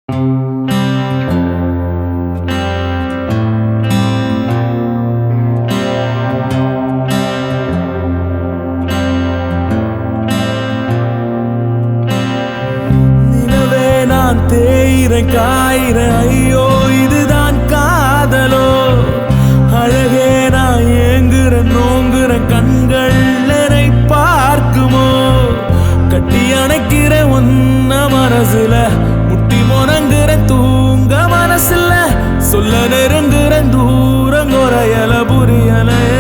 நிலவே நான் தேயிறேன் காயிறேன் ஐயோ இதுதான் காதலோ அழகே நான் ஏங்குறேன் நோங்குறேன் கண்கள் என்னை பார்க்குமோ கட்டி அணைக்கிற ஒன்ன மனசுல முட்டி முணங்குறேன் தூங்க மனசுல சொல்ல நெருங்குறேன் தூரம் குறையல புரியலையே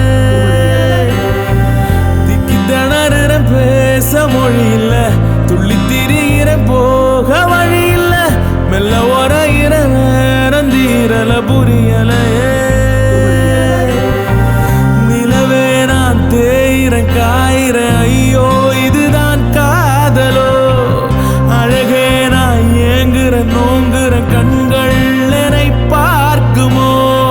திக்கி திணறுற பேச மொழி இல்ல துள்ளி திரிகிற போக வழி இல்ல மெல்ல உரையிற நேரம் தீரல புரியலையே நிலவே நான் தேயிறேன் காயிறேன் ஐயோ இதுதான் காதலோ அழகே நான் ஏங்குற நோங்குற கண்கள் என்னை பார்க்குமோ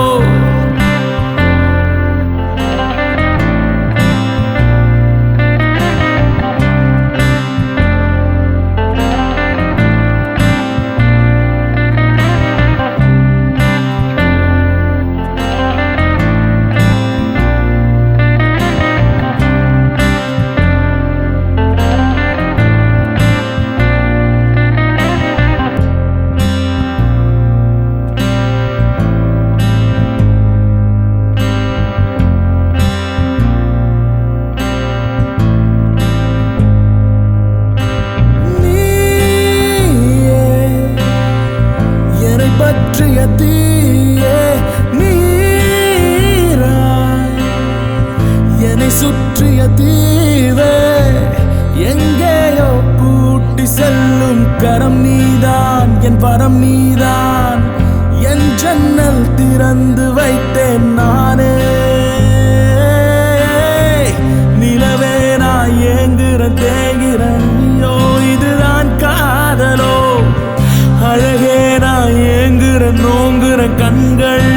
நீயே என்னை பற்றிய தீயே நீராய் என்னை சுற்றிய தீவே எங்கேயோ கூட்டி செல்லும் கரம் நீதான் என் பரம் நீதான் என் ஜன்னல் திறந்து வைத்தேன் நானே நிலவே நான் ஏங்குறேன் தேங்குறேன் ஐயோ இதுதான் காதலோ அழகே நான் ஏங்குறேன் நோங்குறேன் கண்கள்